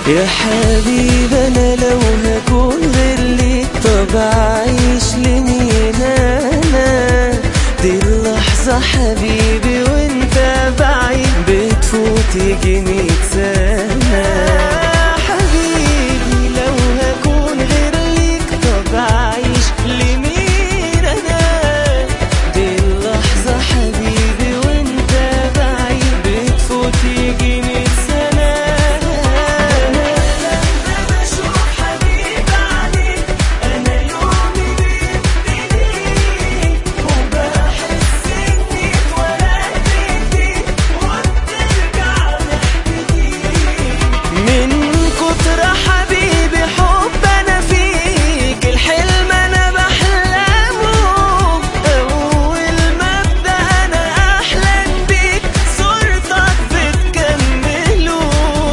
يا حبيبي انا لو هكون غير ليك طب اعيش لمين انا دي اللحظة حبيبي وانت بعيد بتفوت يجي مية سنة حبيبي لو هكون غير ليك طب اعيش لمين انا دي اللحظة حبيبي وانت بعيد بتفوت يجي مية سنة لما بشوف حبيبي عليك انا يومي بيبتدي وبحس اني اتولدت جديد وبترجع ضحكتي من كتر حبيبي حب انا فيك الحلم انا بحلمه اول ما ابدا انا احلم بيك صورتك بتكمله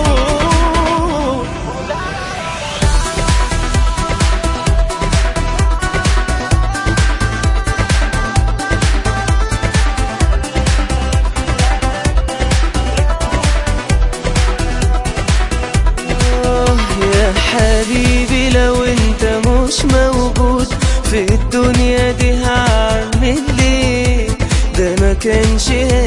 آه يا حبيبي لو انت مش موجود في الدنيا دي هعمل ايه ده ما كانش